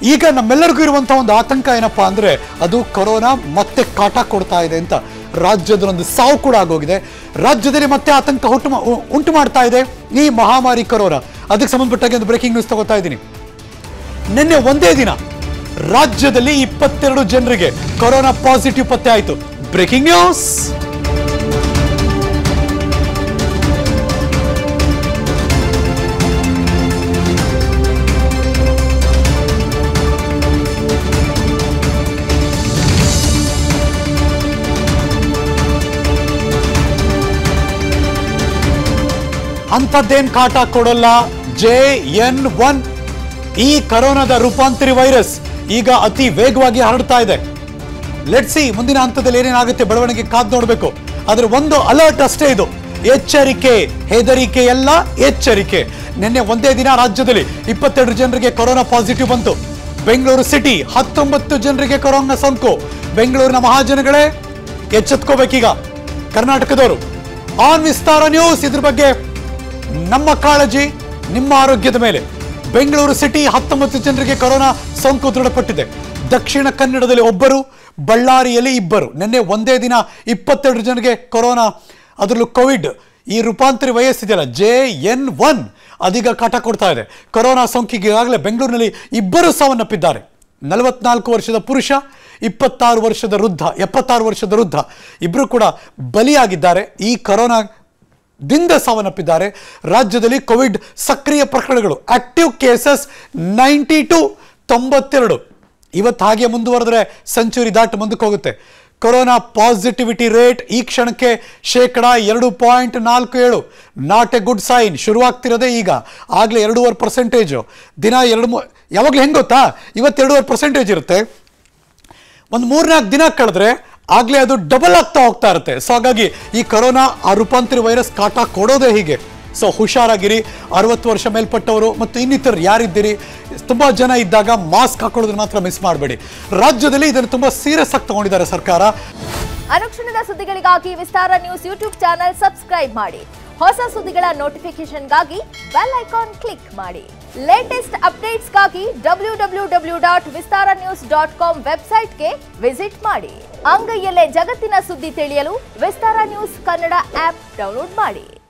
ಈಗ ನಮ್ಮೆಲ್ಲರಿಗೂ ಇರುವಂತಹ ಒಂದು ಆತಂಕ ಏನಪ್ಪಾ ಅಂದ್ರೆ ಅದು ಕೊರೋನಾ ಮತ್ತೆ ಕಾಟ ಕೊಡ್ತಾ ಇದೆ ಅಂತ ರಾಜ್ಯದ ಒಂದು ಸಾವು ಕೂಡ ಆಗೋಗಿದೆ ರಾಜ್ಯದಲ್ಲಿ ಮತ್ತೆ ಆತಂಕ ಹುಟ್ಟು ಮಾ- ಉ- ಉಂಟು ಮಾಡ್ತಾ ಇದೆ ಈ ಮಹಾಮಾರಿ ಕೊರೋನಾ ಅದಕ್ಕೆ ಸಂಬಂಧಪಟ್ಟಾಗೆ ಒಂದು ಬ್ರೇಕಿಂಗ್ ನ್ಯೂಸ್ ತಗೋತಾ ಇದ್ದೀನಿ ನಿನ್ನೆ ಒಂದೇ ದಿನ ರಾಜ್ಯದಲ್ಲಿ ಇಪ್ಪತ್ತೆರಡು ಜನರಿಗೆ ಕೊರೋನಾ ಪಾಸಿಟಿವ್ ಪತ್ತೆ ಆಯಿತು ಬ್ರೇಕಿಂಗ್ ನ್ಯೂಸ್ ಅಂಥದ್ದೇನ್ ಕಾಟ ಕೊಡಲ್ಲ ಜೆ ಎನ್ ಒನ್ ಈ ಕರೋನಾದ ರೂಪಾಂತರಿ ವೈರಸ್ ಈಗ ಅತಿ ವೇಗವಾಗಿ ಹರಡ್ತಾ ಇದೆ ಲೆಟ್ ಸಿ ಮುಂದಿನ ಹಂತದಲ್ಲಿ ಏನೇನಾಗುತ್ತೆ ಬೆಳವಣಿಗೆ ಕಾದ್ ನೋಡಬೇಕು ಆದ್ರೆ ಒಂದು ಅಲರ್ಟ್ ಅಷ್ಟೇ ಇದು ಎಚ್ಚರಿಕೆ ಹೆದರಿಕೆ ಎಲ್ಲ ಎಚ್ಚರಿಕೆ ನಿನ್ನೆ ಒಂದೇ ದಿನ ರಾಜ್ಯದಲ್ಲಿ ಇಪ್ಪತ್ತೆರಡು ಜನರಿಗೆ ಕೊರೋನಾ ಪಾಸಿಟಿವ್ ಬಂತು ಬೆಂಗಳೂರು ಸಿಟಿ ಹತ್ತೊಂಬತ್ತು ಜನರಿಗೆ ಕೊರೋನಾ ಸೋಂಕು ಬೆಂಗಳೂರಿನ ಮಹಾಜನಗಳೇ ಎಚ್ಚೆತ್ಕೋಬೇಕೀಗ ಕರ್ನಾಟಕದವರು ಆನ್ ವಿಸ್ತಾರ ನ್ಯೂಸ್ ಇದ್ರ ಬಗ್ಗೆ ನಮ್ಮ ಕಾಳಜಿ ನಿಮ್ಮ ಆರೋಗ್ಯದ ಮೇಲೆ ಬೆಂಗಳೂರು ಸಿಟಿ ಹತ್ತೊಂಬತ್ತು ಜನರಿಗೆ ಕೊರೋನಾ ಸೋಂಕು ದೃಢಪಟ್ಟಿದೆ ದಕ್ಷಿಣ ಕನ್ನಡದಲ್ಲಿ ಒಬ್ಬರು ಬಳ್ಳಾರಿಯಲ್ಲಿ ಇಬ್ಬರು ನಿನ್ನೆ ಒಂದೇ ದಿನ ಇಪ್ಪತ್ತೆರಡು ಜನರಿಗೆ ಕೊರೋನಾ ಅದರಲ್ಲೂ ಕೋವಿಡ್ ಈ ರೂಪಾಂತರಿ ವಯಸ್ಸಿದೆಯಲ್ಲ ಜೆ ಎನ್ ಒನ್ ಅದೀಗ ಕಾಟ ಕೊಡ್ತಾ ಇದೆ ಕೊರೋನಾ ಸೋಂಕಿಗೆ ಈಗಾಗಲೇ ಬೆಂಗಳೂರಿನಲ್ಲಿ ಇಬ್ಬರು ಸಾವನ್ನಪ್ಪಿದ್ದಾರೆ ನಲವತ್ನಾಲ್ಕು ವರ್ಷದ ಪುರುಷ ಇಪ್ಪತ್ತಾರು ವರ್ಷದ ವೃದ್ಧ ಎಪ್ಪತ್ತಾರು ವರ್ಷದ ವೃದ್ಧ ಇಬ್ಬರು ಕೂಡ ಬಲಿಯಾಗಿದ್ದಾರೆ ಈ ಕೊರೋನಾ ದಿಂದ ಸಾವನ್ನಪ್ಪಿದ್ದಾರೆ ರಾಜ್ಯದಲ್ಲಿ ಕೋವಿಡ್ ಸಕ್ರಿಯ ಪ್ರಕರಣಗಳು ಆಕ್ಟಿವ್ ಕೇಸಸ್ ನೈಂಟಿ ಟು ತೊಂಬತ್ತೆರಡು ಇವತ್ತು ಹಾಗೆ ಮುಂದುವರೆದ್ರೆ ಸೆಂಚುರಿ ದಾಟಿ ಮುಂದಕ್ಕೆ ಹೋಗುತ್ತೆ ಕೊರೋನಾ ಪಾಸಿಟಿವಿಟಿ ರೇಟ್ ಈ ಕ್ಷಣಕ್ಕೆ ಶೇಕಡ ಎರಡು ಪಾಯಿಂಟ್ ನಾಲ್ಕು ಏಳು ನಾಟ್ ಎ ಗುಡ್ ಸೈನ್ ಶುರುವಾಗ್ತಿರೋದೇ ಈಗ ಆಗಲೇ ಎರಡೂವರೆ ಪರ್ಸೆಂಟೇಜು ದಿನ ಎರಡು ಮೂ ಯಾವಾಗಲೂ ಹೆಂಗೆ ಗೊತ್ತಾ ಇವತ್ತು ಎರಡೂವರೆ ಪರ್ಸೆಂಟೇಜ್ ಇರುತ್ತೆ ಒಂದು ಮೂರ್ನಾಲ್ಕು ದಿನ ಕಳೆದ್ರೆ ಆಗ್ಲೇ ಅದು ಡಬಲ್ ಆಗ್ತಾ ಹೋಗ್ತಾ ಇರುತ್ತೆ ಸೊ ಹಾಗಾಗಿ ಈ ಕೊರೋನಾ ಆ ರೂಪಾಂತರಿ ವೈರಸ್ ಕಾಟ ಕೊಡೋದೇ ಹೀಗೆ ಸೊ ಹುಷಾರಾಗಿರಿ ಅರವತ್ತು ವರ್ಷ ಮೇಲ್ಪಟ್ಟವರು ಮತ್ತು ಇನ್ನಿತರರು ಯಾರಿದ್ದೀರಿ ತುಂಬಾ ಜನ ಇದ್ದಾಗ ಮಾಸ್ಕ್ ಹಾಕೊಳ್ಳೋದನ್ನ ಮಾತ್ರ ಮಿಸ್ ಮಾಡಬೇಡಿ ರಾಜ್ಯದಲ್ಲಿ ಇದನ್ನು ತುಂಬಾ ಸೀರಿಯಸ್ ಆಗಿ ತಗೊಂಡಿದ್ದಾರೆ ಸರ್ಕಾರ ಅನುಕ್ಷಣದ ಸುದ್ದಿಗಳಿಗಾಗಿ Vistara news YouTube channel subscribe ಮಾಡಿ ಹೊಸ ಸುದ್ದಿಗಳ ನೋಟಿಫಿಕೇಶನ್ಗಾಗಿ ಬೆಲ್ ಐಕಾನ್ ಕ್ಲಿಕ್ ಮಾಡಿ ಲೇಟೆಸ್ಟ್ ಅಪ್ಡೇಟ್ಸ್ಗಾಗಿ W W W dot Vistara news dot com ವೆಬ್ಸೈಟ್ಗೆ ವಿಸಿಟ್ ಮಾಡಿ ಅಂಗೈಯಲ್ಲೇ ಜಗತ್ತಿನ ಸುದ್ದಿ ತಿಳಿಯಲು Vistara news Kannada app download ಮಾಡಿ